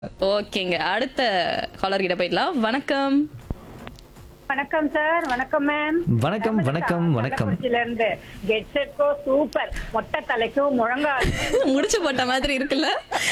ஓகேங்க அடுத்த காலர் கிட்ட போயிடலாம் வணக்கம் வணக்கம் சார் வணக்கம் மேம் வணக்கம், வணக்கம், வணக்கம். இருந்து கெட் செட்கோ சூப்பர் மொட்டை தலைக்கும் முழங்கால் முடிச்சு போட்ட மாதிரி இருக்குல்ல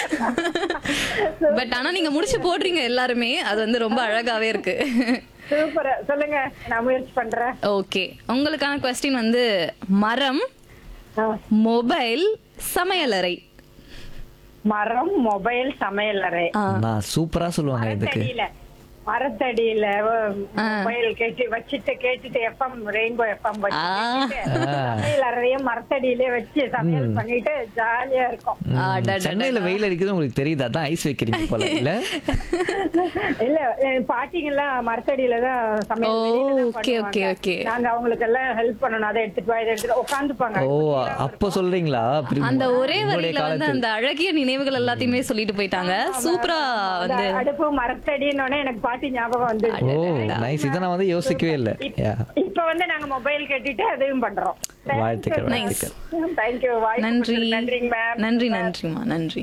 பட் ஆனா நீங்க முடிச்சு போடுறீங்க எல்லாருமே அது வந்து ரொம்ப அழகாவே இருக்கு சூப்பர் சொல்லுங்க நான் முயற்சி பண்றேன் ஓகே உங்களுக்கான கொஸ்டின் வந்து மரம் ஆ. மொபைல் சமையலறை மரம் மொபைல் சமையல் அறை ஆ, நான் சூப்பரா சொல்லுவாங்க இதுக்கு மரத்தடியில மரத்தடியில மொபைல் கேட்டு வச்சுட்டு கேட்டுட்டு எஃப்எம் ரெயின்போ எஃப்எம் வச்சு ஆ. கேட்டுட்டு, சமையல் அறையும் மரத்தடியிலே வச்சு சமையல் பண்ணிட்டு ஜாலியா இருக்கும் அடடடடா. சென்னையில வெயில் அடிக்குது உங்களுக்கு தெரியுதா தான் ஐஸ் வைக்கிறீங்க போல இல்ல இல்ல என் பாட்டிங்க எல்லாம் மரத்தடியில தான் சமையல் ஓ, வெளியில தான் okay, பண்ணுவாங்க. okay, okay. நாங்க அவங்களுக்கு எல்லாம் ஹெல்ப் பண்ணணும் அதை எடுத்துட்டு வா இதை எடுத்துட்டு உட்காந்துப்பாங்க ஓ அப்ப சொல்றீங்களா அப்படி அந்த ஒரே உங்களுடைய வரியில வந்து காலத்தில். அந்த அழகிய நினைவுகள் எல்லாத்தையுமே சொல்லிட்டு போயிட்டாங்க சூப்பரா வந்து அடுப்பு மரத்தடின்னு எனக்கு பாட்டி ஞாபகம் வந்து ஓ நைஸ் இதை நான் வந்து யோசிக்கவே இல்ல Yeah. இப்ப வந்து நாங்க மொபைல் கேட்டுட்டு அதையும் பண்றோம் வாழ்த்துக்கள் Nice. வாழ்த்துக்கள் தேங்க்யூ நன்றி நன்றிங்க மேம் நன்றி நன்றிம்மா நன்றி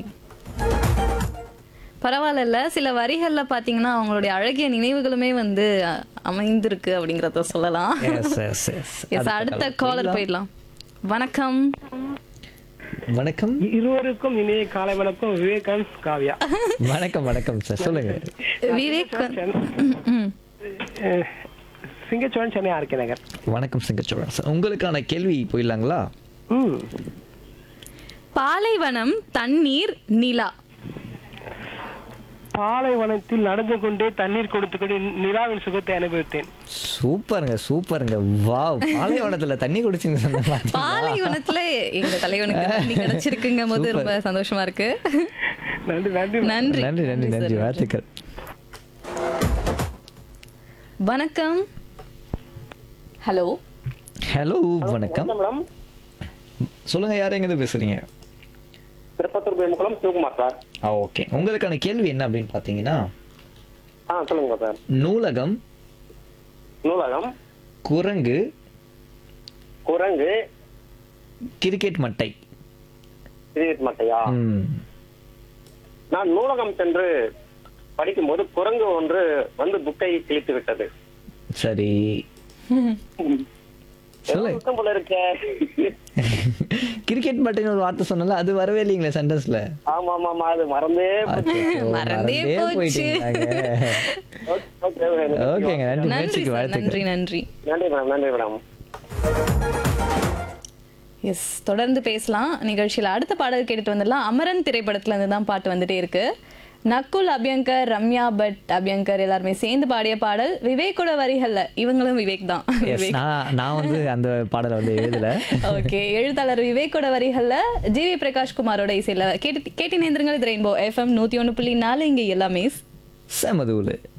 பரவாயில்ல சில வரிகள்ல பாத்தீங்கன்னா அவங்களுடைய அழகிய நினைவுகளுமே வந்து அ- அமைந்திருக்கு அப்படிங்கறத சொல்லலாம் Yes, yes, yes. எஸ் அடுத்த காலர் போயிடலாம் வணக்கம் வணக்கம் இருவருக்கும் இனிய காலை வணக்கம் விவேகானந்த் காவ்யா வணக்கம் வணக்கம் சார் சொல்லுங்க விவேக் வந்து- ம், ம். அஹ், சிங்கச்சோழன் சென்னை ஆர்கே நகர் வணக்கம் சிங்கச்சோழன் சார் உங்களுக்கான கேள்வி போயிடலாங்களா ம் பாலைவனம் தண்ணீர் நிலா பாலைவனத்தில் நடந்து கொண்டே தண்ணீர் கொடுத்து கொண்டு நிலாவின் சுகத்தை அனுபவித்தேன் சூப்பருங்க சூப்பருங்க வாவ் பாலைவனத்துல தண்ணி குடிச்சிங்க சொன்ன மாதிரி. பாலைவனத்துல எங்க தலைவனுக்கு தண்ணி கிடைச்சிருக்குங்க போது ரொம்ப சந்தோஷமா இருக்கு நன்றி நன்றி நன்றி நன்றி நன்றி நன்றி sir. வாழ்த்துக்கள் வணக்கம் ஹலோ ஹலோ வணக்கம் மேடம் சொல்லுங்க யார் எங்க பேசுறீங்க திருப்பத்தூர் பேமுக்குளம் சிவகுமார் சார் ஆ ஓகே உங்களுக்கான கேள்வி என்ன அப்படின்னு பாத்தீங்கன்னா ஆ சொல்லுங்க சார் நூலகம் நூலகம் குரங்கு குரங்கு கிரிக்கெட் மட்டை கிரிக்கெட் மட்டையா ம். நான் நூலகம் சென்று படிக்கும்போது குரங்கு ஒன்று வந்து புக்கை கிழித்து விட்டது சரி சொல்லு சுத்தம் போல இருக்க கிரிக்கெட் மட்டைன்னு ஒரு வார்த்தை சொன்னல அது வரவே இல்லைங்களே சென்டென்ஸ்ல ஆமா ஆமா ஆமா அது மறந்தே போச்சு. மறந்தே போச்சு. போயிட்டீங்க ஓகே, ஓகே, ஓகே. ஓகேங்க நன்றி நன்றி முயற்சிக்கு சார் நன்றி வாழ்த்துக்கள் நன்றி நன்றி மேடம் நன்றி மேடம் எஸ் தொடர்ந்து பேசலாம் நிகழ்ச்சியில அடுத்த பாடல் கேட்டுட்டு வந்துடலாம் அமரன் திரைப்படத்துல இருந்து தான் பாட்டு வந்துட்டே இருக்கு நக்குல் அபியங்கர் ரம்யா பட் அபியங்கர் எல்லாருமே சேர்ந்து பாடிய பாடல் விவேக்கோட வரிகள்ல இவங்களும் விவேக் தான் Yes, நான் நான் வந்து அந்த பாடலை வந்து எழுதல ஓகே எழுத்தாளர் விவேக்கோட வரிகள்ல ஜிவி பிரகாஷ் குமாரோட இசையில கேட்டு கேட்டினேந்திரங்கள் இது ரெயின்போ எஃப்எம் நூத்தி ஒண்ணு புள்ளி நாலு இங்க எல்லாமே செமதூலு